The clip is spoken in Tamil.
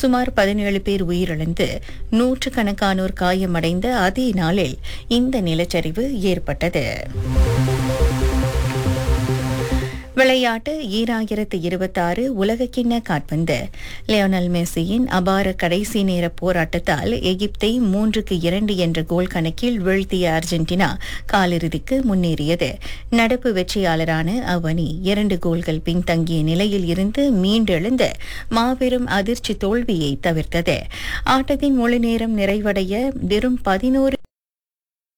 சுமார் பதினேழு பேர் உயிரிழந்து நூற்றுக்கணக்கானோர் காயமடைந்த அதே நாளில் இந்த நிலச்சரிவு ஏற்பட்டது விளையாட்டு ஈராயிரத்து இருபத்தாறு உலகக்கிண்ண காற்பந்து லியோனல் மெஸ்ஸியின் அபார கடைசி நேர போராட்டத்தால் எகிப்தை மூன்றுக்கு இரண்டு என்ற கோல் கணக்கில் வீழ்த்திய அர்ஜென்டினா காலிறுதிக்கு முன்னேறியது நடப்பு வெற்றியாளரான அவ்வணி இரண்டு கோல்கள் பின்தங்கிய நிலையில் இருந்து மீண்டெழுந்து மாபெரும் அதிர்ச்சி தோல்வியை தவிர்த்தது ஆட்டத்தின் முழு நேரம் நிறைவடைய வெறும் பதினோரு